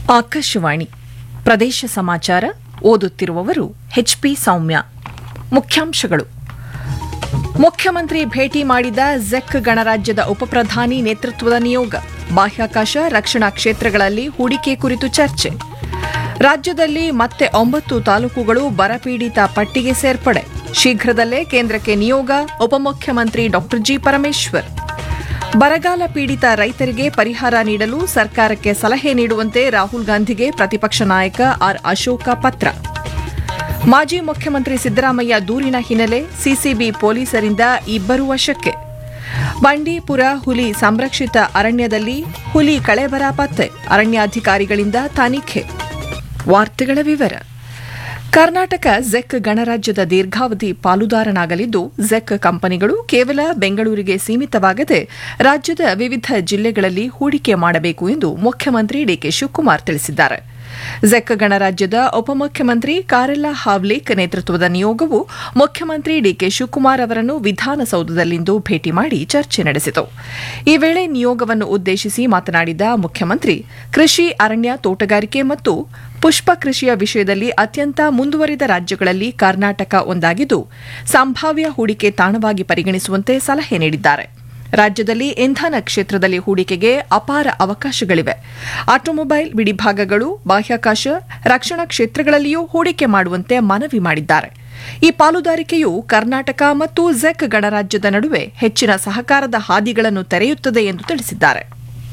ಆಕಾಶವಾಣಿ ಪ್ರದೇಶ ಸಮಾಚಾರ ಓದುತ್ತಿರುವವರು ಎಚ್ಪಿ ಸೌಮ್ಯ ಮುಖ್ಯಾಂಶಗಳು ಮುಖ್ಯಮಂತ್ರಿ ಭೇಟಿ ಮಾಡಿದ ಜೆಕ್ ಗಣರಾಜ್ಯದ ಉಪಪ್ರಧಾನಿ ನೇತೃತ್ವದ ನಿಯೋಗ ಬಾಹ್ಯಾಕಾಶ ರಕ್ಷಣಾ ಕ್ಷೇತ್ರಗಳಲ್ಲಿ ಹೂಡಿಕೆ ಕುರಿತು ಚರ್ಚೆ ರಾಜ್ಯದಲ್ಲಿ ಮತ್ತೆ ಒಂಬತ್ತು ತಾಲೂಕುಗಳು ಬರಪೀಡಿತ ಪಟ್ಟಿಗೆ ಸೇರ್ಪಡೆ ಶೀಘ್ರದಲ್ಲೇ ಕೇಂದ್ರಕ್ಕೆ ನಿಯೋಗ ಉಪಮುಖ್ಯಮಂತ್ರಿ ಡಾ ಜಿ ಪರಮೇಶ್ವರ್ ಬರಗಾಲ ಪೀಡಿತ ರೈತರಿಗೆ ಪರಿಹಾರ ನೀಡಲು ಸರ್ಕಾರಕ್ಕೆ ಸಲಹೆ ನೀಡುವಂತೆ ರಾಹುಲ್ ಗಾಂಧಿಗೆ ಪ್ರತಿಪಕ್ಷ ನಾಯಕ ಆರ್ ಅಶೋಕ ಪತ್ರ ಮಾಜಿ ಮುಖ್ಯಮಂತ್ರಿ ಸಿದ್ದರಾಮಯ್ಯ ದೂರಿನ ಹಿನ್ನೆಲೆ ಸಿಸಿಬಿ ಪೊಲೀಸರಿಂದ ಇಬ್ಬರು ವಶಕ್ಕೆ ಬಂಡೀಪುರ ಹುಲಿ ಸಂರಕ್ಷಿತ ಅರಣ್ಯದಲ್ಲಿ ಹುಲಿ ಕಳೆಬರ ಪತ್ತೆ ಅರಣ್ಯಾಧಿಕಾರಿಗಳಿಂದ ತನಿಖೆ ವಾರ್ತೆಗಳ ವಿವರ ಕರ್ನಾಟಕ ಜೆಕ್ ಗಣರಾಜ್ಯದ ದೀರ್ಘಾವಧಿ ಪಾಲುದಾರನಾಗಲಿದ್ದು ಜೆಕ್ ಕಂಪನಿಗಳು ಕೇವಲ ಬೆಂಗಳೂರಿಗೆ ಸೀಮಿತವಾಗದೆ ರಾಜ್ಯದ ವಿವಿಧ ಜಿಲ್ಲೆಗಳಲ್ಲಿ ಹೂಡಿಕೆ ಮಾಡಬೇಕು ಎಂದು ಮುಖ್ಯಮಂತ್ರಿ ಡಿಕೆ ಶಿವಕುಮಾರ್ ತಿಳಿಸಿದ್ದಾರೆ ಜೆಕ್ ಗಣರಾಜ್ಯದ ಉಪಮುಖ್ಯಮಂತ್ರಿ ಕಾರೆಲ್ಲಾ ಹಾವ್ಲೇಕ್ ನೇತೃತ್ವದ ನಿಯೋಗವು ಮುಖ್ಯಮಂತ್ರಿ ಡಿಕೆ ಶಿವಕುಮಾರ್ ಅವರನ್ನು ವಿಧಾನಸೌಧದಲ್ಲಿಂದು ಭೇಟಿ ಮಾಡಿ ಚರ್ಚೆ ನಡೆಸಿತು ಈ ವೇಳೆ ನಿಯೋಗವನ್ನು ಉದ್ದೇಶಿಸಿ ಮಾತನಾಡಿದ ಮುಖ್ಯಮಂತ್ರಿ ಕೃಷಿ ಅರಣ್ಯ ತೋಟಗಾರಿಕೆ ಮತ್ತು ಪುಷ್ಪ ಕೃಷಿಯ ವಿಷಯದಲ್ಲಿ ಅತ್ಯಂತ ಮುಂದುವರಿದ ರಾಜ್ಯಗಳಲ್ಲಿ ಕರ್ನಾಟಕ ಒಂದಾಗಿದ್ದು ಸಂಭಾವ್ಯ ಹೂಡಿಕೆ ತಾಣವಾಗಿ ಪರಿಗಣಿಸುವಂತೆ ಸಲಹೆ ನೀಡಿದ್ದಾರೆ ರಾಜ್ಯದಲ್ಲಿ ಇಂಧನ ಕ್ಷೇತ್ರದಲ್ಲಿ ಹೂಡಿಕೆಗೆ ಅಪಾರ ಅವಕಾಶಗಳಿವೆ ಆಟೋಮೊಬೈಲ್ ಬಿಡಿಭಾಗಗಳು ಬಾಹ್ಯಾಕಾಶ ರಕ್ಷಣಾ ಕ್ಷೇತ್ರಗಳಲ್ಲಿಯೂ ಹೂಡಿಕೆ ಮಾಡುವಂತೆ ಮನವಿ ಮಾಡಿದ್ದಾರೆ ಈ ಪಾಲುದಾರಿಕೆಯು ಕರ್ನಾಟಕ ಮತ್ತು ಜೆಕ್ ಗಣರಾಜ್ಯದ ನಡುವೆ ಹೆಚ್ಚಿನ ಸಹಕಾರದ ಹಾದಿಗಳನ್ನು ತೆರೆಯುತ್ತದೆ ಎಂದು ತಿಳಿಸಿದ್ದಾರೆ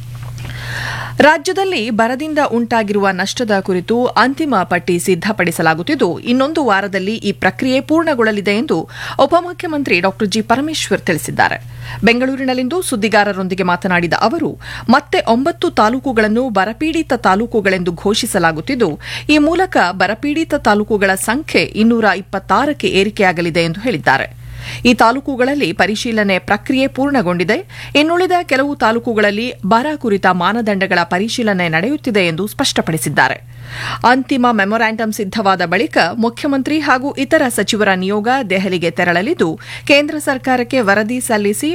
ರಾಜ್ಯದಲ್ಲಿ ಬರದಿಂದ ಉಂಟಾಗಿರುವ ನಷ್ಟದ ಕುರಿತು ಅಂತಿಮ ಪಟ್ಟಿ ಸಿದ್ದಪಡಿಸಲಾಗುತ್ತಿದ್ದು ಇನ್ನೊಂದು ವಾರದಲ್ಲಿ ಈ ಪ್ರಕ್ರಿಯೆ ಪೂರ್ಣಗೊಳ್ಳಲಿದೆ ಎಂದು ಉಪಮುಖ್ಯಮಂತ್ರಿ ಡಾ ಜಿ ಪರಮೇಶ್ವರ್ ತಿಳಿಸಿದ್ದಾರೆ ಬೆಂಗಳೂರಿನಲ್ಲಿಂದು ಸುದ್ದಿಗಾರರೊಂದಿಗೆ ಮಾತನಾಡಿದ ಅವರು ಮತ್ತೆ ಒಂಬತ್ತು ತಾಲೂಕುಗಳನ್ನು ಬರಪೀಡಿತ ತಾಲೂಕುಗಳೆಂದು ಘೋಷಿಸಲಾಗುತ್ತಿದ್ದು ಈ ಮೂಲಕ ಬರಪೀಡಿತ ತಾಲೂಕುಗಳ ಸಂಖ್ಯೆ ಇನ್ನೂರ ಇಪ್ಪತ್ತಾರಕ್ಕೆ ಏರಿಕೆಯಾಗಲಿದೆ ಎಂದು ಹೇಳಿದ್ದಾರೆ ಈ ತಾಲೂಕುಗಳಲ್ಲಿ ಪರಿಶೀಲನೆ ಪ್ರಕ್ರಿಯೆ ಪೂರ್ಣಗೊಂಡಿದೆ ಇನ್ನುಳಿದ ಕೆಲವು ತಾಲೂಕುಗಳಲ್ಲಿ ಬರ ಕುರಿತ ಮಾನದಂಡಗಳ ಪರಿಶೀಲನೆ ನಡೆಯುತ್ತಿದೆ ಎಂದು ಸ್ಪಷ್ಟಪಡಿಸಿದ್ದಾರೆ ಅಂತಿಮ ಮೆಮೊರಾಂಡಂ ಸಿದ್ದವಾದ ಬಳಿಕ ಮುಖ್ಯಮಂತ್ರಿ ಹಾಗೂ ಇತರ ಸಚಿವರ ನಿಯೋಗ ದೆಹಲಿಗೆ ತೆರಳಲಿದ್ದು ಕೇಂದ್ರ ಸರ್ಕಾರಕ್ಕೆ ವರದಿ ಸಲ್ಲಿಸಿ